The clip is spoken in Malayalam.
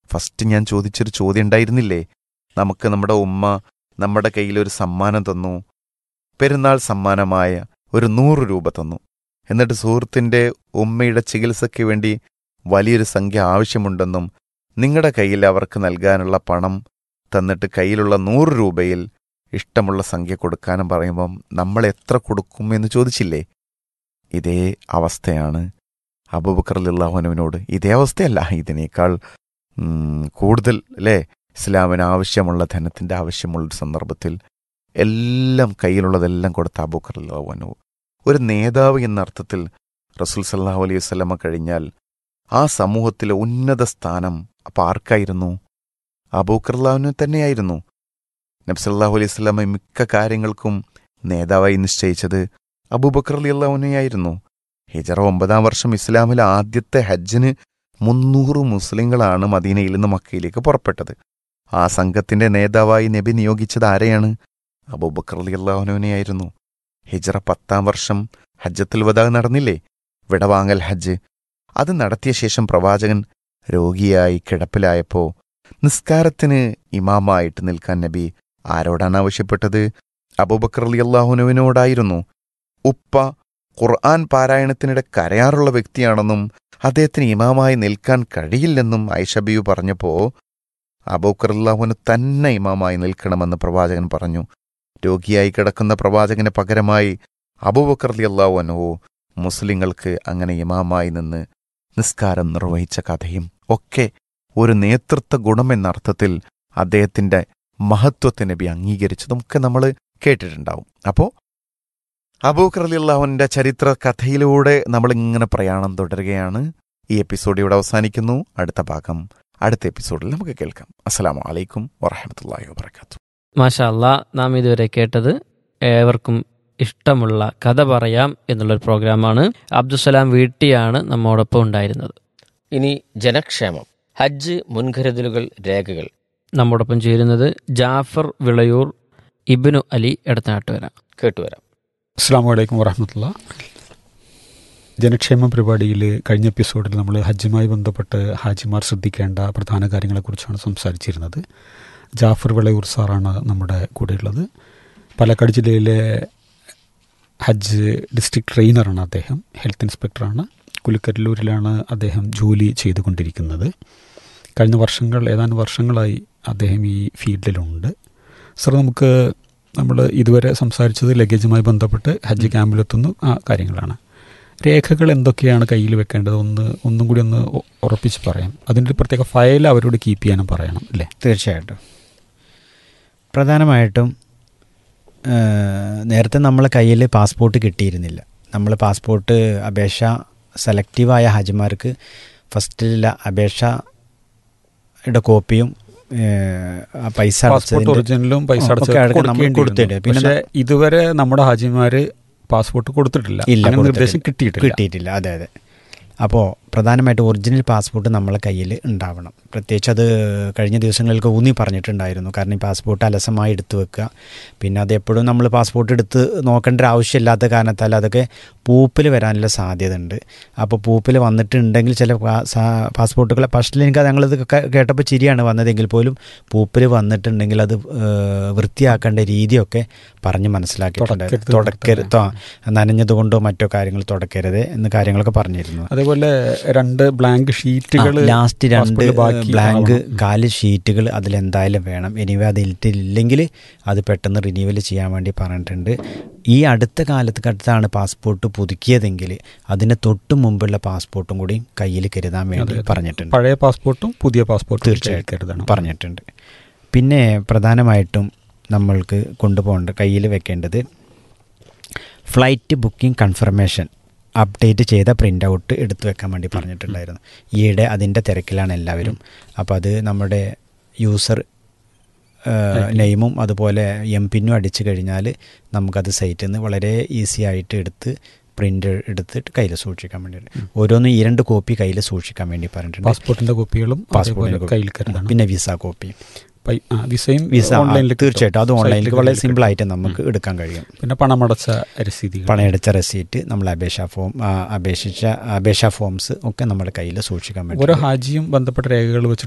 ഫസ്റ്റ് ഞാൻ ചോദിച്ചൊരു ചോദ്യം ഉണ്ടായിരുന്നില്ലേ നമുക്ക് നമ്മുടെ ഉമ്മ നമ്മുടെ കയ്യിൽ ഒരു സമ്മാനം തന്നു പെരുന്നാൾ സമ്മാനമായ ഒരു നൂറ് രൂപ തന്നു എന്നിട്ട് സുഹൃത്തിൻ്റെ ഉമ്മയുടെ ചികിത്സയ്ക്ക് വേണ്ടി വലിയൊരു സംഖ്യ ആവശ്യമുണ്ടെന്നും നിങ്ങളുടെ കയ്യിൽ അവർക്ക് നൽകാനുള്ള പണം തന്നിട്ട് കയ്യിലുള്ള നൂറ് രൂപയിൽ ഇഷ്ടമുള്ള സംഖ്യ കൊടുക്കാനും പറയുമ്പം നമ്മൾ എത്ര കൊടുക്കും എന്ന് ചോദിച്ചില്ലേ ഇതേ അവസ്ഥയാണ് അബൂബക്കർ അള്ളാഹുനുവിനോട് ഇതേ അവസ്ഥയല്ല ഇതിനേക്കാൾ ഉം, കൂടുതൽ അല്ലേ ഇസ്ലാമിന് ആവശ്യമുള്ള ധനത്തിൻ്റെ ആവശ്യമുള്ളൊരു സന്ദർഭത്തിൽ എല്ലാം കയ്യിലുള്ളതെല്ലാം കൊടുത്ത അബൂക്കർ അള്ളാഹുനു ഒരു നേതാവ് എന്ന അർത്ഥത്തിൽ റസൂൽ സല്ലാഹു അലൈഹി വസ്ലമ കഴിഞ്ഞാൽ ആ സമൂഹത്തിലെ ഉന്നത സ്ഥാനം അപ്പം ആർക്കായിരുന്നു അബൂക്കർലാവിന് തന്നെയായിരുന്നു നബ്സല്ലാഹു അലൈഹി സ്വലാമ മിക്ക കാര്യങ്ങൾക്കും നേതാവായി നിശ്ചയിച്ചത് അബൂബക്കർ അലി അള്ളാഹുനെയായിരുന്നു ഹിജറ ഒമ്പതാം വർഷം ഇസ്ലാമിലെ ആദ്യത്തെ ഹജ്ജിന് മുന്നൂറ് മുസ്ലിങ്ങളാണ് മദീനയിൽ നിന്ന് മക്കയിലേക്ക് പുറപ്പെട്ടത് ആ സംഘത്തിന്റെ നേതാവായി നബി നിയോഗിച്ചത് ആരെയാണ് അബൂബക്കർ അലി അള്ളാഹുനുവിനെയായിരുന്നു ഹിജറ പത്താം വർഷം ഹജ്ജത്തുൽ വദാ നടന്നില്ലേ വിടവാങ്ങൽ ഹജ്ജ് അത് നടത്തിയ ശേഷം പ്രവാചകൻ രോഗിയായി കിടപ്പിലായപ്പോ നിസ്കാരത്തിന് ഇമാമായിട്ട് നിൽക്കാൻ നബി ആരോടാണ് ആവശ്യപ്പെട്ടത് അബൂബക്കർ അലി അള്ളാഹുനുവിനോടായിരുന്നു ഉപ്പ ഖുർആൻ പാരായണത്തിനിടെ കരയാറുള്ള വ്യക്തിയാണെന്നും അദ്ദേഹത്തിന് ഇമാമായി നിൽക്കാൻ കഴിയില്ലെന്നും ഐഷബിയു പറഞ്ഞപ്പോ അബൂക്കർ അള്ളാഹുന് തന്നെ ഇമാമായി നിൽക്കണമെന്ന് പ്രവാചകൻ പറഞ്ഞു രോഗിയായി കിടക്കുന്ന പ്രവാചകന് പകരമായി അബൂബക്കർ അലി അള്ളാഹുനോ മുസ്ലിങ്ങൾക്ക് അങ്ങനെ ഇമാമായി നിന്ന് നിസ്കാരം നിർവഹിച്ച കഥയും ഒക്കെ ഒരു നേതൃത്വ ഗുണമെന്ന അർത്ഥത്തിൽ അദ്ദേഹത്തിന്റെ മഹത്വത്തെ നബി അംഗീകരിച്ചതുമൊക്കെ നമ്മൾ കേട്ടിട്ടുണ്ടാവും അപ്പോൾ അബൂക്കർ അലി അള്ളാഹുവിൻ്റെ ചരിത്ര കഥയിലൂടെ നമ്മളിങ്ങനെ പ്രയാണം തുടരുകയാണ് ഈ എപ്പിസോഡ് ഇവിടെ അവസാനിക്കുന്നു അടുത്ത ഭാഗം അടുത്ത എപ്പിസോഡിൽ നമുക്ക് കേൾക്കാം അസ്സലാമു അലൈക്കും വറഹമത്തല്ലാഹി വാബർക്കാത്തു മാഷാ അല്ലാ നാം ഇതുവരെ കേട്ടത് ഏവർക്കും ഇഷ്ടമുള്ള കഥ പറയാം എന്നുള്ളൊരു പ്രോഗ്രാമാണ് അബ്ദുസലാം വീട്ടിയാണ് നമ്മോടൊപ്പം ഉണ്ടായിരുന്നത് ഇനി ജനക്ഷേമം ഹജ്ജ് മുൻകരുതലുകൾ രേഖകൾ നമ്മോടൊപ്പം ചേരുന്നത് ജാഫർ വിളയൂർ ഇബിനു അലി എടത്തനാട്ടുവര കേട്ടുവരാം അസ്സാം വലൈക്കും വറഹമത്തുള്ള ജനക്ഷേമ പരിപാടിയിൽ കഴിഞ്ഞ എപ്പിസോഡിൽ നമ്മൾ ഹജ്ജുമായി ബന്ധപ്പെട്ട് ഹാജിമാർ ശ്രദ്ധിക്കേണ്ട പ്രധാന കാര്യങ്ങളെക്കുറിച്ചാണ് സംസാരിച്ചിരുന്നത് ജാഫർ വിളയൂർ സാറാണ് നമ്മുടെ കൂടെയുള്ളത് പാലക്കാട് ജില്ലയിലെ ഹജ്ജ് ഡിസ്ട്രിക്ട് ട്രെയിനറാണ് അദ്ദേഹം ഹെൽത്ത് ഇൻസ്പെക്ടറാണ് കുലിക്കല്ലൂരിലാണ് അദ്ദേഹം ജോലി ചെയ്തുകൊണ്ടിരിക്കുന്നത് കഴിഞ്ഞ വർഷങ്ങൾ ഏതാനും വർഷങ്ങളായി അദ്ദേഹം ഈ ഫീൽഡിലുണ്ട് സർ നമുക്ക് നമ്മൾ ഇതുവരെ സംസാരിച്ചത് ലഗേജുമായി ബന്ധപ്പെട്ട് ഹജ്ജ് ക്യാമ്പിലെത്തുന്നു ആ കാര്യങ്ങളാണ് രേഖകൾ എന്തൊക്കെയാണ് കയ്യിൽ വെക്കേണ്ടത് ഒന്ന് ഒന്നും കൂടി ഒന്ന് ഉ- ഉറപ്പിച്ച് പറയാം അതിൻ്റെ ഒരു പ്രത്യേക ഫയൽ അവരോട് കീപ്പ് ചെയ്യാനും പറയണം അല്ലേ തീർച്ചയായിട്ടും പ്രധാനമായിട്ടും ആ, നേരത്തെ നമ്മളെ കയ്യിൽ പാസ്പോർട്ട് കിട്ടിയിരുന്നില്ല നമ്മൾ പാസ്പോർട്ട് അപേക്ഷ സെലക്റ്റീവായ ഹാജിമാർക്ക് ഫസ്റ്റിലുള്ള അപേക്ഷയുടെ കോപ്പിയും ഏ, ആ പൈസ പാസ്പോർട്ട് അടച്ചതിൻ്റെ ഒറിജിനലും പൈസ ഒക്കെ അടച്ച് അടക്കം നമ്മൾ കൊടുക്കേണ്ടി കൊടുത്തിട്ടുണ്ട്. വരുന്നു. പിന്നെ പക്ഷേ ഇതുവരെ നമ്മുടെ ഹാജിമാര് പാസ്പോർട്ട് കൊടുത്തിട്ടില്ല ഇല്ല, അങ്ങനെ കൊടുത്തിട്ടില്ല. നിർദ്ദേശം കിട്ടിയിട്ടില്ല കിട്ടിയിട്ടില്ല അതെ അതെ അപ്പോൾ പ്രധാനമായിട്ട് ഒറിജിനൽ പാസ്പോർട്ട് നമ്മളെ കയ്യിൽ ഉണ്ടാവണം പ്രത്യേകിച്ച് അത് കഴിഞ്ഞ ദിവസങ്ങൾക്ക് ഊന്നി പറഞ്ഞിട്ടുണ്ടായിരുന്നു കാരണം ഈ പാസ്പോർട്ട് അലസമായി എടുത്തു വെക്കുക പിന്നെ അത് എപ്പോഴും നമ്മൾ പാസ്പോർട്ട് എടുത്ത് നോക്കേണ്ട ഒരു ആവശ്യമില്ലാത്ത കാരണത്താൽ അതൊക്കെ പൂപ്പിൽ വരാനുള്ള സാധ്യത ഉണ്ട് അപ്പോൾ പൂപ്പിൽ വന്നിട്ടുണ്ടെങ്കിൽ ചില പാ- സാ- പാസ്പോർട്ടുകൾ ഫസ്റ്റിൽ എനിക്ക് ഞങ്ങളിത് കേ- കേട്ടപ്പോൾ ചിരിയാണ് വന്നതെങ്കിൽ പോലും പൂപ്പിൽ വന്നിട്ടുണ്ടെങ്കിൽ അത് ഏഹ്, വൃത്തിയാക്കേണ്ട രീതിയൊക്കെ പറഞ്ഞ് മനസ്സിലാക്കിയിട്ടുണ്ട് തുടക്കരുത് തുടക്കരുത് ആ, നനഞ്ഞതുകൊണ്ടോ മറ്റോ കാര്യങ്ങൾ തുടക്കരുത് എന്ന് കാര്യങ്ങളൊക്കെ പറഞ്ഞിരുന്നു അതേപോലെ രണ്ട് ബ്ലാങ്ക് ഷീറ്റുകൾ ലാസ്റ്റ് രണ്ട് പാസ്പോർട്ടിൽ ബാക്കി ബ്ലാങ്ക് ആവണം. കാല് ഷീറ്റുകൾ അതിലെന്തായാലും വേണം എനിവേ അത് ഇല്ലെങ്കിൽ അത് പെട്ടെന്ന് റിന്യൂവൽ ചെയ്യാൻ വേണ്ടി പറഞ്ഞിട്ടുണ്ട് ഈ അടുത്ത കാലത്ത് അടുത്താണ് പാസ്പോർട്ട് പുതുക്കിയതെങ്കിൽ അതിന് തൊട്ട് മുമ്പുള്ള പാസ്പോർട്ടും കൂടി കയ്യിൽ കരുതാൻ വേണ്ടി അതെ, അതെ. പറഞ്ഞിട്ടുണ്ട് പഴയ പാസ്പോർട്ടും പുതിയ പാസ്പോർട്ടും തീർച്ചയായിട്ടും കരുതണം പറഞ്ഞിട്ടുണ്ട് പിന്നെ പ്രധാനമായിട്ടും നമ്മൾക്ക് കൊണ്ടുപോകേണ്ട കയ്യിൽ വെക്കേണ്ടത് ഫ്ലൈറ്റ് ബുക്കിംഗ് കൺഫർമേഷൻ അപ്ഡേറ്റ് ചെയ്ത പ്രിൻ്റ് ഔട്ട് എടുത്തു വെക്കാൻ വേണ്ടി പറഞ്ഞിട്ടുണ്ടായിരുന്നു ഈയിടെ അതിൻ്റെ തിരക്കിലാണ് എല്ലാവരും അപ്പോൾ അത് നമ്മുടെ യൂസർ നെയിമും അതുപോലെ എം പിന്നും അടിച്ചു കഴിഞ്ഞാൽ നമുക്കത് സൈറ്റിൽ നിന്ന് വളരെ ഈസി ആയിട്ട് എടുത്ത് പ്രിൻ്റ് എടുത്തിട്ട് കയ്യിൽ സൂക്ഷിക്കാൻ വേണ്ടിയിട്ട് ഓരോന്നും ഈ രണ്ട് കോപ്പി കയ്യിൽ സൂക്ഷിക്കാൻ വേണ്ടി പറഞ്ഞിട്ടുണ്ട് പാസ്പോർട്ടിന്റെ കോപ്പികളും പാസ്പോർട്ടിന്റെ അതേപോലെ കോപ്പി. കയ്യിൽ കരുതണം പിന്നെ വിസ കോപ്പി പൈ- ആ, വിസയും വിസ ഓൺലൈനിൽ കിട്ടും. തീർച്ചയായിട്ടും അത് ഓൺലൈനിൽ സൈറ്റിൽ വളരെ കിട്ടും. സിമ്പിൾ ആയിട്ട് നമുക്ക് എടുക്കാൻ കഴിയും പിന്നെ പണമടച്ച രസീതികൾ പണയടച്ച റെസീറ്റ് നമ്മൾ അപേക്ഷാ ഫോം ആ, അപേക്ഷിച്ച അപേക്ഷാ ഫോംസ് ഒക്കെ നമ്മുടെ കയ്യിൽ സൂക്ഷിക്കാൻ ഓരോ പറ്റും ഹാജിയും ബന്ധപ്പെട്ട രേഖകൾ വെച്ച്